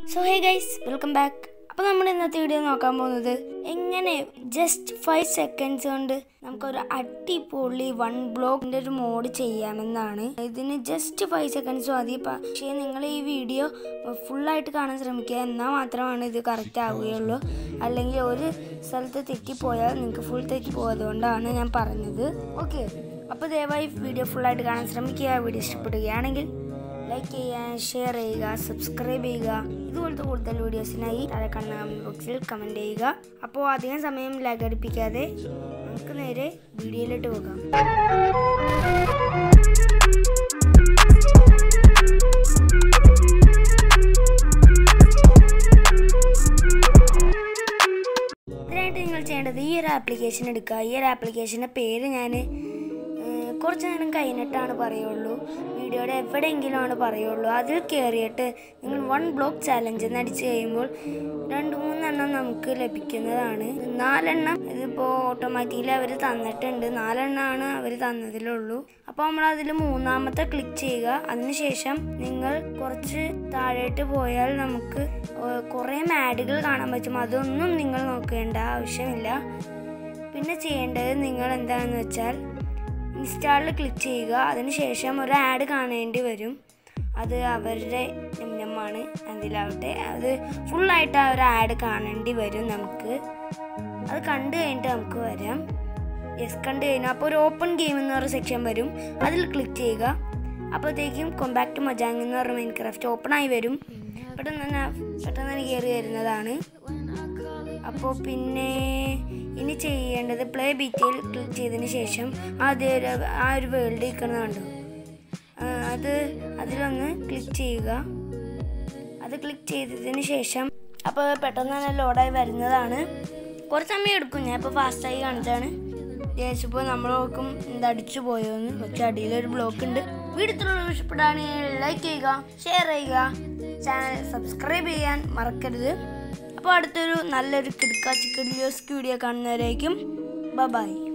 so hey guys welcome back അപ്പോൾ നമ്മൾ ഇന്നത്തെ വീഡിയോ നോക്കാൻ പോകുന്നത് എങ്ങനെ ജസ്റ്റ് ഫൈവ് സെക്കൻഡ്സ് കൊണ്ട് നമുക്കൊരു അടിപൊളി വൺ ബ്ലോക്കിൻ്റെ ഒരു മോഡ് ചെയ്യാമെന്നാണ് ഇതിന് ജസ്റ്റ് ഫൈവ് സെക്കൻഡ്സ് മതി പക്ഷേ നിങ്ങൾ ഈ വീഡിയോ ഫുള്ളായിട്ട് കാണാൻ ശ്രമിക്കുക എന്നാൽ മാത്രമാണ് ഇത് കറക്റ്റ് ആവുകയുള്ളൂ അല്ലെങ്കിൽ ഒരു സ്ഥലത്ത് തെറ്റിപ്പോയാൽ നിങ്ങൾക്ക് ഫുൾ തെറ്റിപ്പോകും അതുകൊണ്ടാണ് ഞാൻ പറഞ്ഞത് ഓക്കെ അപ്പോൾ ദയവായി വീഡിയോ ഫുള്ളായിട്ട് കാണാൻ ശ്രമിക്കുക വീഡിയോ ഇഷ്ടപ്പെടുകയാണെങ്കിൽ ലൈക്ക് ചെയ്യുക ഷെയർ ചെയ്യുക സബ്സ്ക്രൈബ് ചെയ്യുക ഇതുപോലത്തെ കൂടുതൽ വീഡിയോസിനായി താഴെ കാണുന്ന കമൻറ്റ് ബോക്സിൽ കമൻറ്റ് ചെയ്യുക അപ്പോൾ അധികം സമയം ലാഗ് അടിപ്പിക്കാതെ നമുക്ക് നേരെ വീഡിയോയിലോട്ട് പോകാം ഇതിനായിട്ട് നിങ്ങൾ ചെയ്യേണ്ടത് ഈ ഒരു ആപ്ലിക്കേഷൻ എടുക്കുക ഈ ഒരു ആപ്ലിക്കേഷൻ്റെ പേര് ഞാൻ കുറച്ച് നേരം കഴിഞ്ഞിട്ടാണ് പറയുള്ളൂ വീഡിയോയുടെ എവിടെയെങ്കിലുമാണ് പറയുള്ളൂ അതിൽ കയറിയിട്ട് നിങ്ങൾ വൺ ബ്ലോക്ക് ചാലഞ്ച് എന്ന് അടിച്ച് കഴിയുമ്പോൾ രണ്ട് മൂന്നെണ്ണം നമുക്ക് ലഭിക്കുന്നതാണ് നാലെണ്ണം ഇതിപ്പോൾ ഓട്ടോമാറ്റിക്കലി അവർ തന്നിട്ടുണ്ട് നാലെണ്ണമാണ് അവർ തന്നതിലുള്ളൂ അപ്പോൾ നമ്മൾ അതിൽ മൂന്നാമത്തെ ക്ലിക്ക് ചെയ്യുക അതിനുശേഷം നിങ്ങൾ കുറച്ച് താഴോട്ട് പോയാൽ നമുക്ക് കുറേ മാഡുകൾ കാണാൻ പറ്റും അതൊന്നും നിങ്ങൾ നോക്കേണ്ട ആവശ്യമില്ല പിന്നെ ചെയ്യേണ്ടത് നിങ്ങൾ എന്താണെന്ന് വെച്ചാൽ ഇൻസ്റ്റാളിൽ ക്ലിക്ക് ചെയ്യുക അതിനുശേഷം ഒരു ആഡ് കാണേണ്ടി വരും അത് അവരുടെ നിമ്നമാണ് അതിലാവട്ടെ അത് ഫുള്ളായിട്ട് ആ ഒരു ആഡ് കാണേണ്ടി വരും നമുക്ക് അത് കണ്ടു കഴിഞ്ഞിട്ട് നമുക്ക് വരാം യെസ് കണ്ടു കഴിഞ്ഞാൽ അപ്പോൾ ഒരു ഓപ്പൺ ഗെയിം എന്ന് പറയുന്ന സെക്ഷൻ വരും അതിൽ ക്ലിക്ക് ചെയ്യുക അപ്പോഴത്തേക്കും കൊമ്പാക്ട് മജാങ് എന്ന് പറഞ്ഞ മൈൻ ക്രാഫ്റ്റ് ഓപ്പൺ ആയി വരും പെട്ടെന്ന് തന്നെ പെട്ടെന്ന് തന്നെ കയറി വരുന്നതാണ് അപ്പോൾ പിന്നെ ഇനി ചെയ്യേണ്ടത് പ്ലേ ബീറ്റിൽ ക്ലിക്ക് ചെയ്തതിന് ശേഷം ആദ്യം ഒരു ആ ഒരു വേൾഡ് ഇരിക്കുന്നത് കണ്ടു അത് അതിലൊന്ന് ക്ലിക്ക് ചെയ്യുക അത് ക്ലിക്ക് ചെയ്തതിന് ശേഷം അപ്പോൾ പെട്ടെന്ന് തന്നെ ലോഡായി വരുന്നതാണ് കുറച്ച് സമയം എടുക്കും ഞാൻ ഇപ്പോൾ ഫാസ്റ്റായി കാണിച്ചാണ് വിചാരിച്ചപ്പോൾ നമ്മൾ നോക്കും ഇത് അടിച്ചു പോയോന്ന് പക്ഷെ അടിയിലൊരു ബ്ലോക്ക് ഉണ്ട് വീഡിയോത്തിലുള്ള ഇഷ്ടപ്പെടാണെങ്കിൽ ലൈക്ക് ചെയ്യുക ഷെയർ ചെയ്യുക ചാനൽ സബ്സ്ക്രൈബ് ചെയ്യാൻ മറക്കരുത് അപ്പോൾ അടുത്തൊരു നല്ലൊരു കിടക്കാച്ചി കിഡിയോസ് വീഡിയോ കാണുന്നവരേക്കും ബ ബൈ